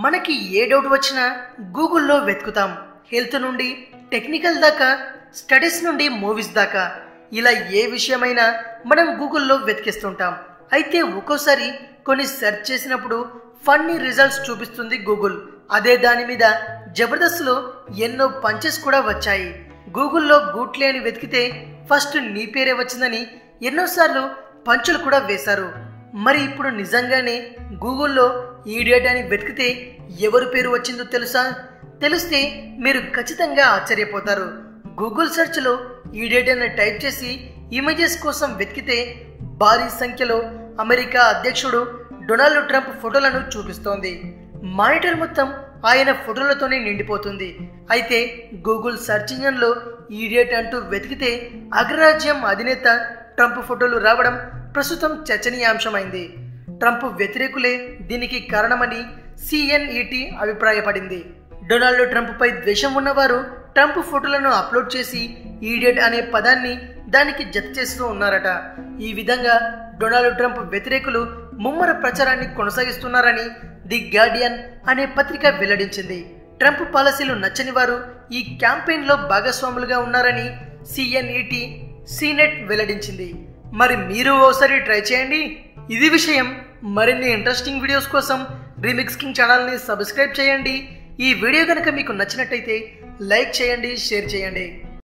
మనకి ఏ డౌట్ వచ్చినా గూగుల్లో వెతుకుతాం హెల్త్ నుండి టెక్నికల్ దాకా స్టడీస్ నుండి మూవీస్ దాకా ఇలా ఏ విషయమైనా మనం గూగుల్లో వెతికిస్తుంటాం అయితే ఒక్కోసారి కొన్ని సెర్చ్ చేసినప్పుడు ఫన్నీ రిజల్ట్స్ చూపిస్తుంది గూగుల్ అదే దాని మీద జబర్దస్త్లో ఎన్నో పంచెస్ కూడా వచ్చాయి గూగుల్లో గూట్లే అని వెతికితే ఫస్ట్ నీ పేరే వచ్చిందని ఎన్నోసార్లు పంచులు కూడా వేశారు మరి ఇప్పుడు నిజంగానే గూగుల్లో ఈ డేటాని వెతికితే ఎవరి పేరు వచ్చిందో తెలుసా తెలిస్తే మీరు ఖచ్చితంగా ఆశ్చర్యపోతారు గూగుల్ సెర్చ్లో ఈ డేటాని టైప్ చేసి ఇమేజెస్ కోసం వెతికితే భారీ సంఖ్యలో అమెరికా అధ్యక్షుడు డొనాల్డ్ ట్రంప్ ఫోటోలను చూపిస్తోంది మానిటర్ మొత్తం ఆయన ఫోటోలతోనే నిండిపోతుంది అయితే గూగుల్ సెర్చ్ ఇంజన్లో ఈ డేట్ అంటూ వెతికితే అగ్రరాజ్యం అధినేత ట్రంప్ ఫోటోలు రావడం ప్రస్తుతం చర్చనీయాంశమైంది ట్రంప్ వ్యతిరేకులే దీనికి కారణమని సిఎన్ఈటి అభిప్రాయపడింది డొనాల్డ్ ట్రంప్ పై ద్వేషం ఉన్నవారు ట్రంప్ ఫోటోలను అప్లోడ్ చేసి ఈడియట్ అనే పదాన్ని దానికి జత చేస్తూ ఉన్నారట ఈ విధంగా డొనాల్డ్ ట్రంప్ వ్యతిరేకులు ముమ్మర ప్రచారాన్ని కొనసాగిస్తున్నారని ది గార్డియన్ అనే పత్రిక వెల్లడించింది ట్రంప్ పాలసీలు నచ్చని వారు ఈ క్యాంపెయిన్లో భాగస్వాములుగా ఉన్నారని సిఎన్ఈటి సీనెట్ వెల్లడించింది మరి మీరు ఓసారి ట్రై చేయండి ఇది విషయం మరిన్ని ఇంట్రెస్టింగ్ వీడియోస్ కోసం రీమిక్స్ కింగ్ ఛానల్ని సబ్స్క్రైబ్ చేయండి ఈ వీడియో కనుక మీకు నచ్చినట్టయితే లైక్ చేయండి షేర్ చేయండి